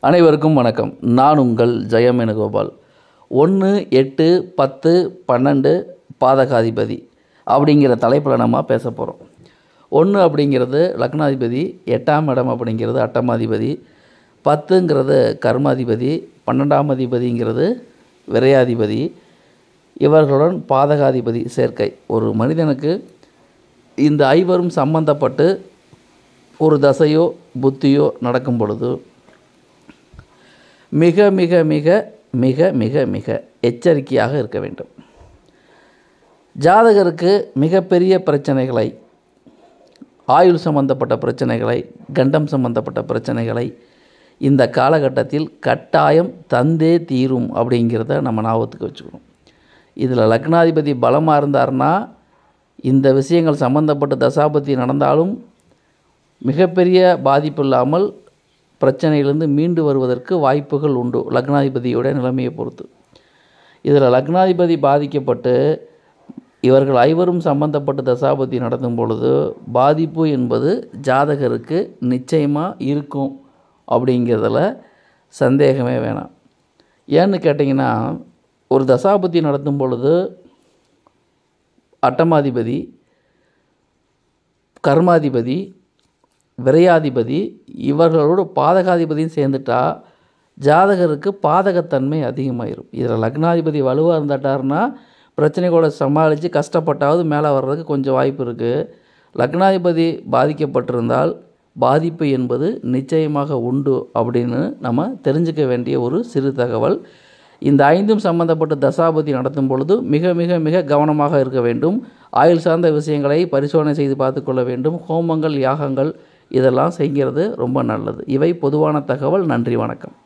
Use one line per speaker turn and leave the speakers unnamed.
அனைவருக்கும் வணக்கம் நான் உங்கள் ஜெயம் வேணுகோபால் ஒன்று எட்டு பத்து பன்னெண்டு பாதகாதிபதி அப்படிங்கிற தலைப்பில் நம்ம பேச போகிறோம் ஒன்று அப்படிங்கிறது லக்னாதிபதி எட்டாம் இடம் அப்படிங்கிறது அட்டமாதிபதி பத்துங்கிறது கர்மாதிபதி பன்னெண்டாம் அதிபதிங்கிறது விரையாதிபதி இவர்களுடன் பாதகாதிபதி சேர்க்கை ஒரு மனிதனுக்கு இந்த ஐவரும் சம்பந்தப்பட்டு ஒரு தசையோ புத்தியோ நடக்கும் பொழுது மிக மிக மிக மிக மிக மிக எச்சரிக்கையாக இருக்க வேண்டும் ஜாதகருக்கு மிகப்பெரிய பிரச்சனைகளை ஆயுள் சம்பந்தப்பட்ட பிரச்சனைகளை கண்டம் சம்பந்தப்பட்ட பிரச்சனைகளை இந்த காலகட்டத்தில் கட்டாயம் தந்தே தீரும் அப்படிங்கிறத நம்ம ஞாபகத்துக்கு வச்சுக்கணும் இதில் லக்னாதிபதி பலமாக இருந்தார்னா இந்த விஷயங்கள் சம்பந்தப்பட்ட தசாபதி நடந்தாலும் மிகப்பெரிய பாதிப்பு இல்லாமல் பிரச்சனையிலிருந்து மீண்டு வருவதற்கு வாய்ப்புகள் உண்டு லக்னாதிபதியோட நிலைமையை பொறுத்து இதில் லக்னாதிபதி பாதிக்கப்பட்டு இவர்கள் ஐவரும் சம்பந்தப்பட்ட தசாபதி நடத்தும் பொழுது பாதிப்பு என்பது ஜாதகருக்கு நிச்சயமாக இருக்கும் அப்படிங்கிறதுல சந்தேகமே வேணாம் ஏன்னு கேட்டிங்கன்னா ஒரு தசாபதி நடத்தும் பொழுது அட்டமாதிபதி கர்மாதிபதி விரையாதிபதி இவர்களோடு பாதகாதிபதியும் சேர்ந்துட்டா ஜாதகருக்கு பாதகத்தன்மை அதிகமாயிரும் இதில் லக்னாதிபதி வலுவாக இருந்துட்டாருன்னா பிரச்சனை கூட சமாளித்து கஷ்டப்பட்டாவது மேலே வர்றதுக்கு கொஞ்சம் வாய்ப்பு இருக்குது லக்னாதிபதி பாதிக்கப்பட்டிருந்தால் பாதிப்பு என்பது நிச்சயமாக உண்டு அப்படின்னு நம்ம தெரிஞ்சுக்க வேண்டிய ஒரு சிறு தகவல் இந்த ஐந்தும் சம்பந்தப்பட்ட தசாபதி நடத்தும் பொழுது மிக மிக மிக கவனமாக இருக்க வேண்டும் ஆயுள் சார்ந்த விஷயங்களை பரிசோதனை செய்து பார்த்துக்கொள்ள வேண்டும் ஹோமங்கள் யாகங்கள் இதெல்லாம் செய்கிறது ரொம்ப நல்லது இவை பொதுவான தகவல் நன்றி வணக்கம்